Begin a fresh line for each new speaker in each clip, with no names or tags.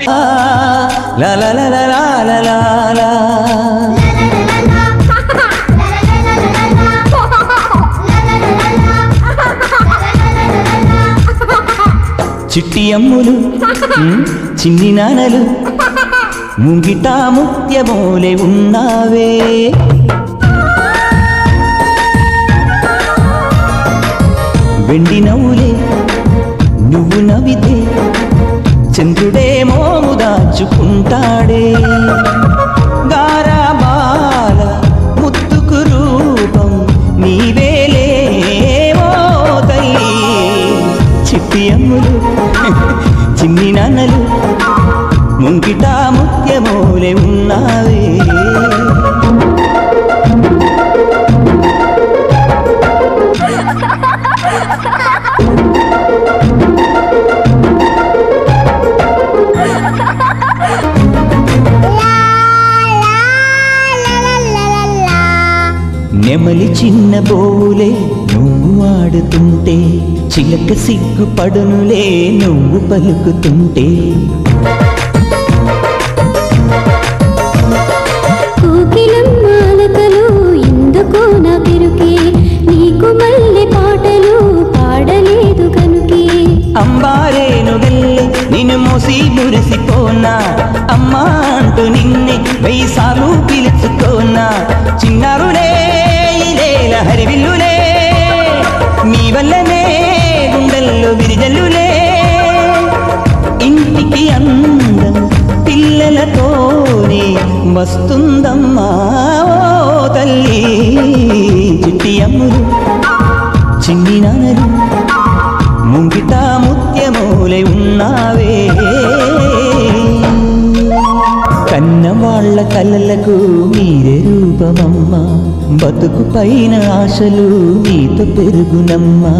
లా లా లా లా లా లా లా లా. చిట్టి అమ్ములు ఉమ్, చిన్ని నానలు ముంగిట ముత్యమోలే ఉన్నావే వెండి నవ్వులే నువ్వు నవ్వితే చంద్రుడే మోము దాచుకుంటాడే గారాబాల ముత్తుకు రూపం నీవేలే ఓ తల్లి చిట్టి అమ్ములు చిన్ని నాన్నలు ముంగిట ముత్యమోలే ఉన్నావే నెమలి చిన్న బోవులే నువ్వు ఆడుతుంటే చిలక సిగ్గు పడునులే నువ్వు పలుకుతుంటే
కోకిలమ్మాలకలు ఎందుకో నా పెరుకే నీకు మల్లె పాటలు పాడలేదు కనుకే
అంబారేను వెళ్ళి నిన్ను మోసి మురిసిపోనా అమ్మా అంటూ నిన్నే వెయ్యి సార్లు పిలుచుకోనా చిన్నారులే ఇలేల హరివిల్లులే మీ వల్లనే గుండెల్లో విరిజల్లులే ఇంటికి అందం పిల్లలతోనే వస్తుందమ్మా ఓ తల్లి చిట్టి అమ్ములు చిన్ని నాన్నలు ముంగిట ముత్యమూలే ఉన్నావే కన్న వాళ్ళ కలలకు మీరే రూపమమ్మా బతుకు పైన ఆశలు నీతో పెరుగునమ్మా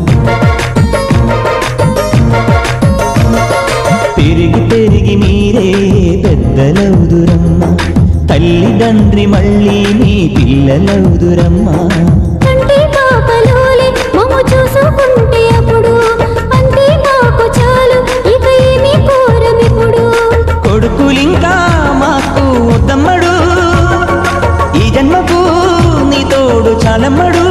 పెరిగి పెరిగి మీరే పెద్దలవుదురమ్మా తల్లిదండ్రి మళ్ళీ మీ పిల్లలవుదురమ్మా
కంటి పాపలోలే మమ్ము చూసుకుంటే అప్పుడు అంతే మాకు చాలు ఇక ఏమి కోరమిప్పుడు
కొడుకులింకా మాకు వద్దమ్మడు ఈ జన్మకు నీ తోడు చాలమ్మడు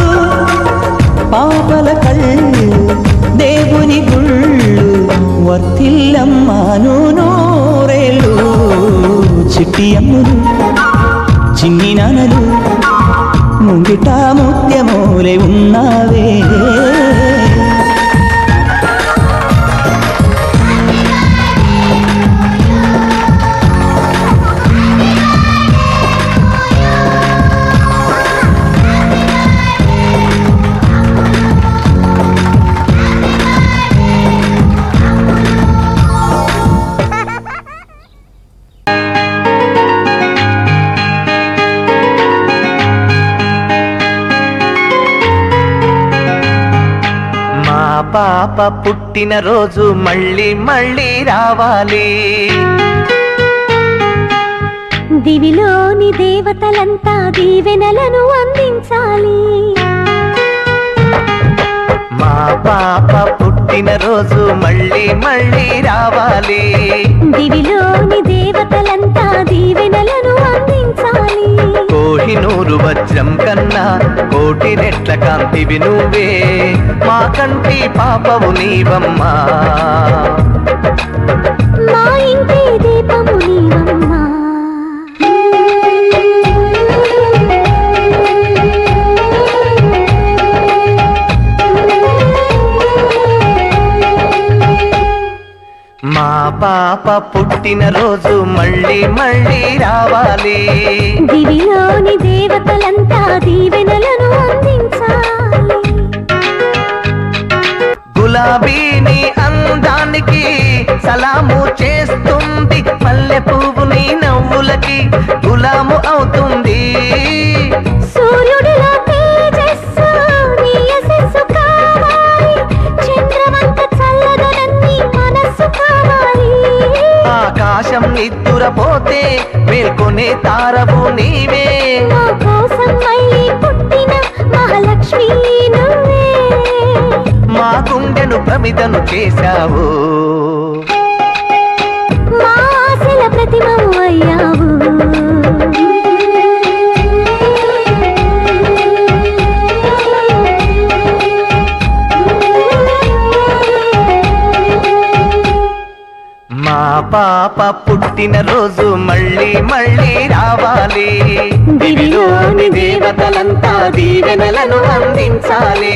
పాపల కళ్ళు దేవుని గుళ్ళు వర్తిల్లమ్మాను నూరేళ్ళు చిట్టి అమ్ములు చిన్ని నాన్నలు ముంగిట ముత్యమూలే ఉన్నావే
మా పాప పుట్టిన రోజు మళ్ళీ మళ్ళీ రావాలి
దివిలోని దేవతలంతా దీవెనలను అందించాలి
మా పాప పుట్టిన రోజు మళ్ళీ మళ్ళీ రావాలి
దివిలోని దేవతలంతా దీవెనలను అందించాలి
కోహినూరు వజ్రం కన్నా కోటి రెట్ల కాంతివి నువ్వే మా కంటి పాపవు నీవమ్మా
మా ఇంటి దీపము నీవమ్మా
మా పాప పుట్టిన రోజు మళ్ళీ మళ్ళీ రావాలి
దివిలోని దేవతలంతా దీవెనలను అందించాలి
గులాబీని అందానికి సలాము చేస్తుంది మల్లె పువ్వు నీ నవ్వులకి గులాము అవుతుంది
సూర్యుడిలో తేజస్సు నీ యశస్సు కావాలి చంద్రవంక చల్లదనన్ని మనస్సు కావాలి
ఆకాశం నిద్దురపోతే మేల్కొనే తారవు నీవే
మా కోసం మళ్ళీ పుట్టిన మహాలక్ష్మి నువ్వే
మా గుండెను ప్రమిదను చేశావు
ప్రతిమవు అయ్యావు
మా పాప పుట్టిన రోజు మళ్ళీ మళ్ళీ రావాలి దివిలోని దేవతలంతా దీవెనలను అందించాలి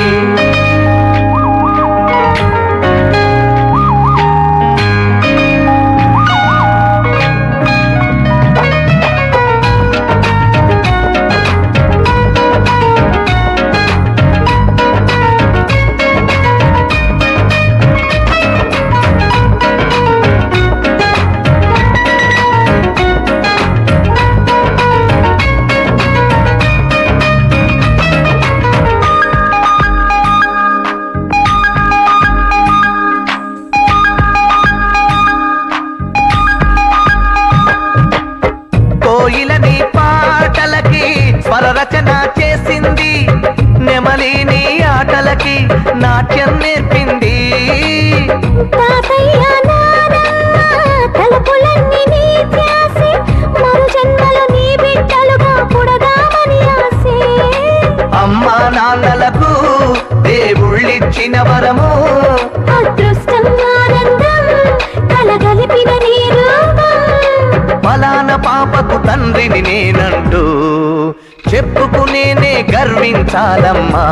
కోయిలని పాటలకి స్వర రచన చేసింది నెమలిని ఆటలకి నాట్యం నేర్పింది
తాతయ్య నానమ్మ తలుపులన్నీ నీ ధ్యాసే మరు జన్మలో నీ బిడ్డలుగా పుడదామని ఆసే
అమ్మా నాన్నలకు దేవుళ్ళిచ్చిన వరము
అదృష్టం ఆనందం కలగలిపిన నీ రూపం
ఫలాన పాపకు తండ్రిని నేనంటూ చెప్పుకునేనే గర్వించాలమ్మా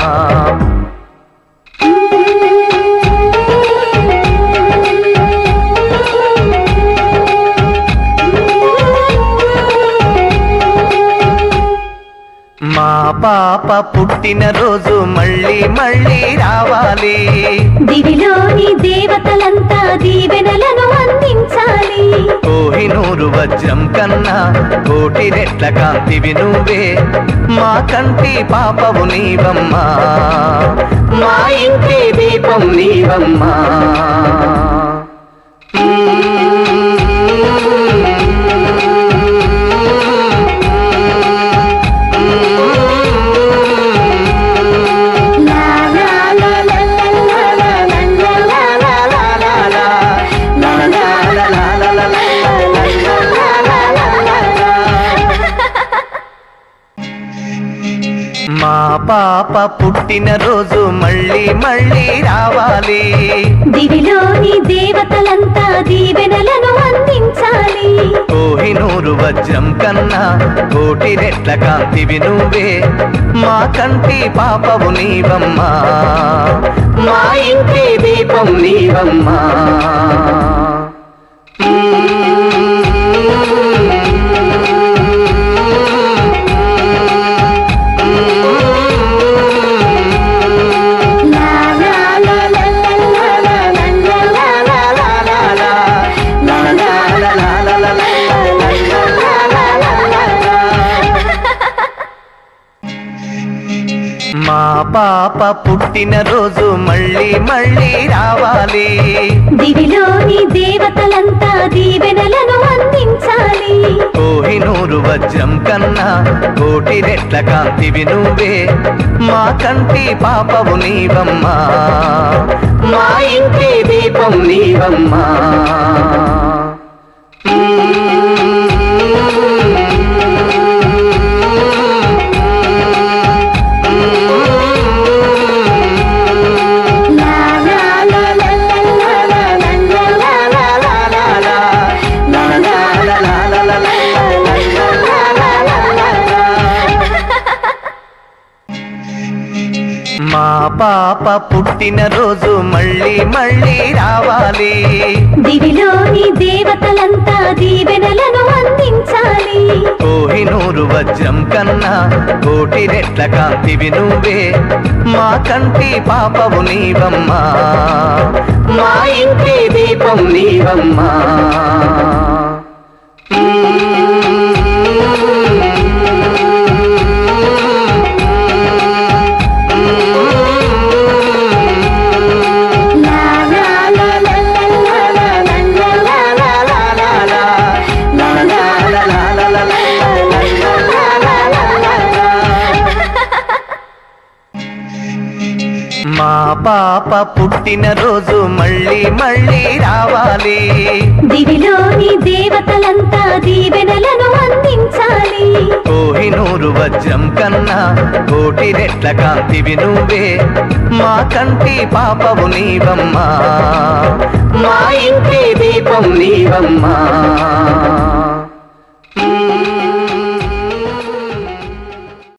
మా పాప పుట్టిన రోజు మళ్ళీ మళ్ళీ రావాలి
దివిలోని దేవతలంతా దీవెనలను అందించాలి
కోహినూరు వజ్రం కన్నా కోటి రెట్ల కాంతివి నువ్వే మా కంటి పాపవు నీవమ్మా మా ఇంటి దీపం నీవమ్మా
లా లా లా లా లా లా లా లా లా లా లా లా లా. లా లా లా లా లా లా లా లా లా లా లా లా.
మా పాప పుట్టిన రోజు మళ్ళీ మళ్ళీ రావాలి
దివిలోని దేవతలంతా దీవెనలను అందించాలి
కోహినూరు వజ్రం కన్నా కోటి రెట్ల కాంతివి నువ్వే మా కంటి పాపవు నీవమ్మా మా ఇంటి దీపం నీవమ్మా
లా లా లా లా లా లా లా లా లా లా లా లా లా. లా లా లా లా లా లా లా లా లా లా లా లా.
మా పాప పుట్టిన రోజు మళ్ళీ మళ్ళీ రావాలి
దివిలోని దేవతలంతా దీవెనలను అందించాలి
కోహినూరు వజ్రం కన్నా కోటి రెట్ల కాంతివి నువ్వే మా కంటి పాపవు నీవమ్మా మా ఇంటి దీపం నీవమ్మా
లా లా లా లా లా లా లా లా లా లా లా లా లా లా. లా లా లా లా లా లా లా లా లా లా లా లా.
మా పాప పుట్టిన రోజు మళ్ళీ మళ్ళీ రావాలి
దివిలోని దేవతలంతా దీవెనలను అందించాలి
కోహినూరు వజ్రం కన్నా కోటి రెట్ల కాంతివి నువ్వే మా కంటి పాపవు నీవమ్మా మా ఇంటి దీపం నీవమ్మా
లా లా లా లా లా లా లా లా లా లా లా లా లా. లా లా లా లా లా లా లా లా లా లా లా లా లా.
మా పాప పుట్టిన రోజు మళ్ళీ మళ్ళీ రావాలి
దివిలోని దేవతలంతా దీవెనలను అందించాలి
కోహినూరు వజ్రం కన్నా కోటి రెట్ల కాంతివి నువ్వే మా కంటి పాపవు నీవమ్మా మా ఇంటి దీపం నీవమ్మా